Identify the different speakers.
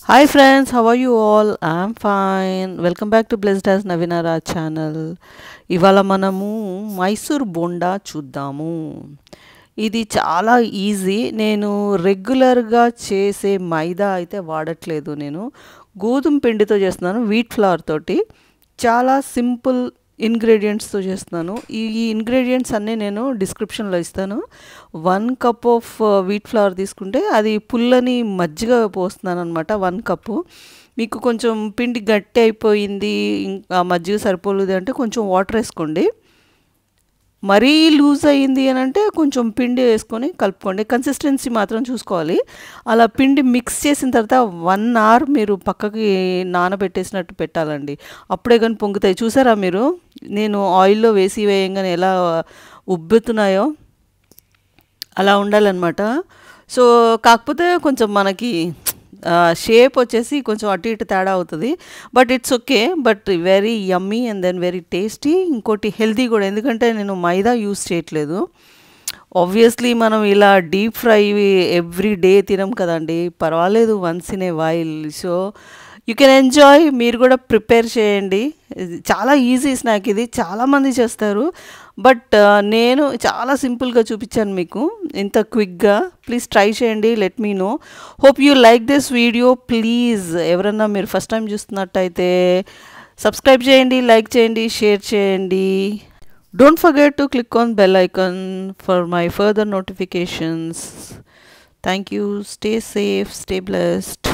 Speaker 1: hi friends how are you all I'm fine welcome back to blessed as Naveenara channel ఇవాళ మనము మైసూర్ బోండా చూద్దాము ఇది చాలా ఈజీ నేను రెగ్యులర్గా చేసే మైదా అయితే వాడట్లేదు నేను గోధుమ పిండితో చేస్తున్నాను వీట్ ఫ్లవర్ తోటి చాలా సింపుల్ ఇంగ్రీడియంట్స్తో చేస్తున్నాను ఈ ఈ ఇంగ్రీడియంట్స్ అన్నీ నేను డిస్క్రిప్షన్లో ఇస్తాను one cup of wheat flour తీసుకుంటే అది పుల్లని మజ్జిగ పోస్తున్నాను అనమాట వన్ కప్పు మీకు కొంచెం పిండి గట్టి అయిపోయింది ఇంకా మజ్జిగ సరిపోలేదు అంటే కొంచెం వాటర్ వేసుకోండి మరీ లూజ్ అయ్యింది అని అంటే కొంచెం పిండి వేసుకొని కలుపుకోండి కన్సిస్టెన్సీ మాత్రం చూసుకోవాలి అలా పిండి మిక్స్ చేసిన తర్వాత వన్ అవర్ మీరు పక్కకి నానబెట్టేసినట్టు పెట్టాలండి అప్పుడే కానీ పొంగుతాయి చూసారా మీరు నేను ఆయిల్లో వేసి వేయంగానే ఎలా ఉబ్బుతున్నాయో అలా ఉండాలన్నమాట సో కాకపోతే కొంచెం మనకి షేప్ వచ్చేసి కొంచెం అటు ఇటు తేడా అవుతుంది but it's okay but very yummy and then very tasty ఇంకోటి హెల్తీ కూడా ఎందుకంటే నేను మైదా యూస్ చేయట్లేదు ఆబ్వియస్లీ మనం ఇలా డీప్ ఫ్రై ఎవ్రీ డే తినం కదండి పర్వాలేదు once in a while so you can enjoy మీరు కూడా ప్రిపేర్ చేయండి చాలా ఈజీ స్నాక్ ఇది చాలామంది చేస్తారు బట్ నేను చాలా సింపుల్గా చూపించాను మీకు ఇంత క్విక్గా ప్లీజ్ ట్రై చేయండి let me know hope you like this video please ఎవరన్నా మీరు ఫస్ట్ టైం చూస్తున్నట్టయితే సబ్స్క్రైబ్ చేయండి లైక్ చేయండి షేర్ చేయండి don't forget to click on bell icon for my further notifications thank you stay safe stay blessed